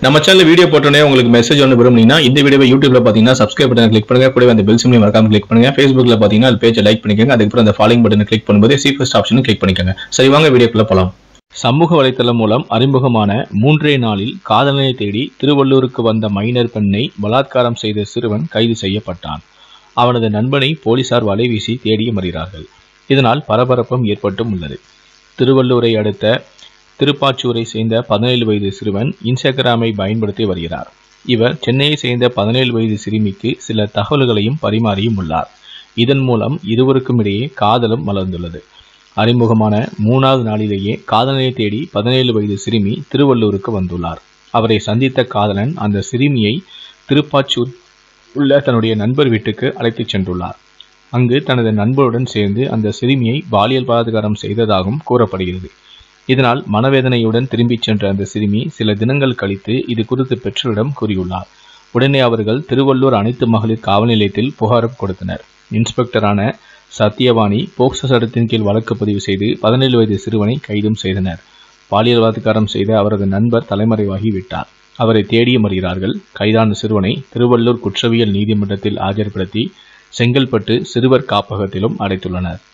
நம்ம channel video போட்டோன்னே உங்களுக்கு மெசேஜ் ஒன்று விரும்புனீங்கன்னா இந்த வீடியோவை யூடியூப்ல பார்த்தீங்கன்னா சப்ஸ்கிரைப் பட்டன் கிளிக் பண்ணுங்க கூடவே அந்த பெல் சிம்லையும் மறக்காம கிளிக் பண்ணுங்க ஃபேஸ்புக்ல பார்த்தீங்கன்னா அது பேஜை லைக் பண்ணிக்கோங்க அதுக்கப்புறம் அந்த ஃபாலோயிங் பட்டனை கிளிக் பண்ணும்போது சி ஃபர்ஸ்ட் ஆப்ஷனும் கிளிக் பண்ணிக்கோங்க சரி வாங்க வீடியோக்குள்ள போலாம் சமூக வலைத்தளம் மூலம் அறிமுகமான மூன்றே நாளில் காதலனை தேடி திருவள்ளூருக்கு வந்த மைனர் பெண்ணை பலாத்காரம் செய்த சிறுவன் கைது செய்யப்பட்டான் அவனது நண்பனை போலீசார் வலைவீசி தேடி மறிகிறார்கள் இதனால் பரபரப்பும் ஏற்பட்டும் உள்ளது திருவள்ளூரை அடுத்த திருப்பாச்சூரை சேர்ந்த பதினேழு வயது சிறுவன் இன்ஸ்டாகிராமை பயன்படுத்தி வருகிறார் இவர் சென்னையை சேர்ந்த பதினேழு வயது சிறுமிக்கு சில தகவல்களையும் பரிமாறியும் உள்ளார் இதன் மூலம் இருவருக்கும் இடையே காதலும் மலர்ந்துள்ளது அறிமுகமான மூணாவது நாளிலேயே காதலனை தேடி பதினேழு வயது சிறுமி திருவள்ளூருக்கு வந்துள்ளார் அவரை சந்தித்த காதலன் அந்த சிறுமியை திருப்பாச்சூர் உள்ள தன்னுடைய நண்பர் வீட்டுக்கு அழைத்துச் சென்றுள்ளார் அங்கு தனது நண்பருடன் சேர்ந்து அந்த சிறுமியை பாலியல் பலாத்காரம் செய்ததாகவும் கூறப்படுகிறது இதனால் மனவேதனையுடன் திரும்பிச் சென்ற அந்த சிறுமி சில தினங்கள் கழித்து இது குறித்து பெற்றோரிடம் கூறியுள்ளார் உடனே அவர்கள் திருவள்ளூர் அனைத்து மகளிர் காவல் நிலையத்தில் புகாரும் கொடுத்தனர் இன்ஸ்பெக்டரான சத்யவாணி போக்சோ சட்டத்தின் கீழ் வழக்கு பதிவு செய்து பதினேழு வயது சிறுவனை கைதும் செய்தனர் பாலியல் பலாத்காரம் செய்த அவரது நண்பர் தலைமறைவாகி விட்டார் அவரை தேடிய மறுகிறார்கள் கைதான சிறுவனை திருவள்ளூர் குற்றவியல் நீதிமன்றத்தில் ஆஜர்படுத்தி செங்கல்பட்டு சிறுவர் காப்பகத்திலும் அடைத்துள்ளனர்